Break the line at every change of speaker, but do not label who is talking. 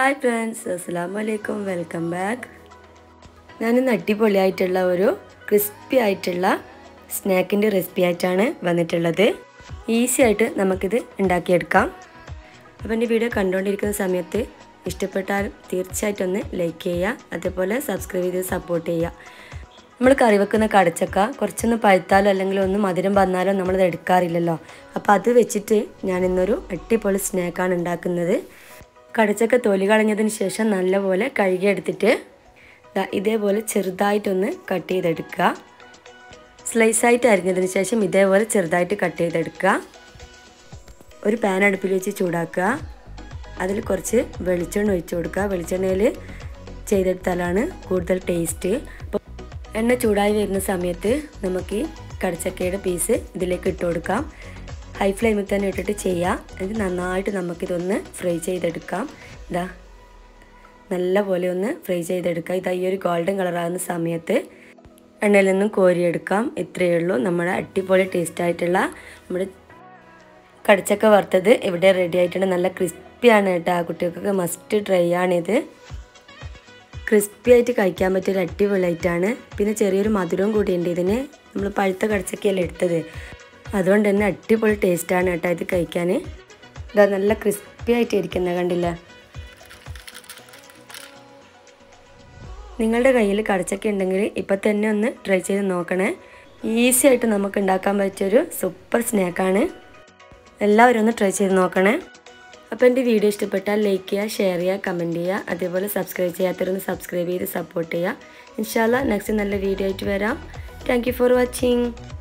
hi friends അസ്സാം വലൈക്കും welcome back ഞാനിന്ന് അടിപൊളിയായിട്ടുള്ള ഒരു ക്രിസ്പി ആയിട്ടുള്ള സ്നാക്കിൻ്റെ റെസിപ്പി ആയിട്ടാണ് വന്നിട്ടുള്ളത് ഈസി ആയിട്ട് നമുക്കിത് ഉണ്ടാക്കിയെടുക്കാം അപ്പോൾ എൻ്റെ വീഡിയോ കണ്ടുകൊണ്ടിരിക്കുന്ന സമയത്ത് ഇഷ്ടപ്പെട്ടാൽ തീർച്ചയായിട്ടും ഒന്ന് ലൈക്ക് ചെയ്യുക അതേപോലെ സബ്സ്ക്രൈബ് ചെയ്ത് സപ്പോർട്ട് ചെയ്യുക നമ്മൾ കറി വെക്കുന്ന കടച്ചക്ക കുറച്ചൊന്ന് പഴുത്താലോ അല്ലെങ്കിൽ ഒന്ന് മധുരം വന്നാലോ നമ്മളത് എടുക്കാറില്ലല്ലോ അപ്പോൾ അത് വെച്ചിട്ട് ഞാൻ ഇന്നൊരു അടിപൊളി സ്നാക്കാണ് ഉണ്ടാക്കുന്നത് കടച്ചക്ക തൊലി കളഞ്ഞതിന് ശേഷം നല്ലപോലെ കഴുകിയെടുത്തിട്ട് ദാ ഇതേപോലെ ചെറുതായിട്ടൊന്ന് കട്ട് ചെയ്തെടുക്കുക സ്ലൈസായിട്ട് അരിഞ്ഞതിന് ശേഷം ഇതേപോലെ ചെറുതായിട്ട് കട്ട് ചെയ്തെടുക്കുക ഒരു പാൻ അടുപ്പിൽ വെച്ച് ചൂടാക്കുക അതിൽ കുറച്ച് വെളിച്ചെണ്ണ ഒഴിച്ച് കൊടുക്കുക വെളിച്ചെണ്ണയിൽ ചെയ്തെടുത്താലാണ് കൂടുതൽ ടേസ്റ്റ് അപ്പോൾ എണ്ണ ചൂടായി വരുന്ന സമയത്ത് നമുക്ക് ഈ കടച്ചക്കയുടെ പീസ് ഇതിലേക്ക് ഇട്ട് കൊടുക്കാം ഹൈ ഫ്ലെയിമിൽ തന്നെ ഇട്ടിട്ട് ചെയ്യാം എന്നിട്ട് നന്നായിട്ട് നമുക്കിതൊന്ന് ഫ്രൈ ചെയ്തെടുക്കാം ഇതാ നല്ല പോലെ ഒന്ന് ഫ്രൈ ചെയ്തെടുക്കാം ഇതാ ഈ ഒരു ഗോൾഡൻ കളറാകുന്ന സമയത്ത് എണ്ണയിൽ നിന്നും കോരിയെടുക്കാം ഇത്രയേ ഉള്ളൂ നമ്മുടെ അടിപൊളി ടേസ്റ്റ് ആയിട്ടുള്ള നമ്മുടെ കടച്ചക്ക വറുത്തത് ഇവിടെ റെഡി ആയിട്ടുണ്ട് നല്ല ക്രിസ്പിയാണ് കേട്ടോ കുട്ടികൾക്കൊക്കെ മസ്റ്റ് ട്രൈ ആണിത് ക്രിസ്പി ആയിട്ട് കഴിക്കാൻ പറ്റിയൊരു അടിപൊളിയായിട്ടാണ് പിന്നെ ചെറിയൊരു മധുരവും കൂടിയുണ്ട് ഇതിന് നമ്മൾ പഴുത്ത കടച്ചക്കയല്ല എടുത്തത് അതുകൊണ്ട് തന്നെ അടിപൊളി ടേസ്റ്റാണ് കേട്ടോ ഇത് കഴിക്കാൻ ഇതാ നല്ല ക്രിസ്പി ആയിട്ട് ഇരിക്കുന്നത് കണ്ടില്ല നിങ്ങളുടെ കയ്യിൽ കടച്ചക്ക ഉണ്ടെങ്കിൽ ഇപ്പം തന്നെ ഒന്ന് ട്രൈ ചെയ്ത് നോക്കണേ ഈസി ആയിട്ട് നമുക്ക് ഉണ്ടാക്കാൻ പറ്റിയൊരു സൂപ്പർ സ്നാക്കാണ് എല്ലാവരും ഒന്ന് ട്രൈ ചെയ്ത് നോക്കണേ അപ്പോൾ എൻ്റെ വീഡിയോ ഇഷ്ടപ്പെട്ടാൽ ലൈക്ക് ചെയ്യുക ഷെയർ ചെയ്യുക കമൻറ്റ് ചെയ്യുക അതേപോലെ സബ്സ്ക്രൈബ് ചെയ്യാത്തവരൊന്ന് സബ്സ്ക്രൈബ് ചെയ്ത് സപ്പോർട്ട് ചെയ്യുക ഇൻഷാല്ല നെക്സ്റ്റ് നല്ല വീഡിയോ ആയിട്ട് വരാം താങ്ക് ഫോർ വാച്ചിങ്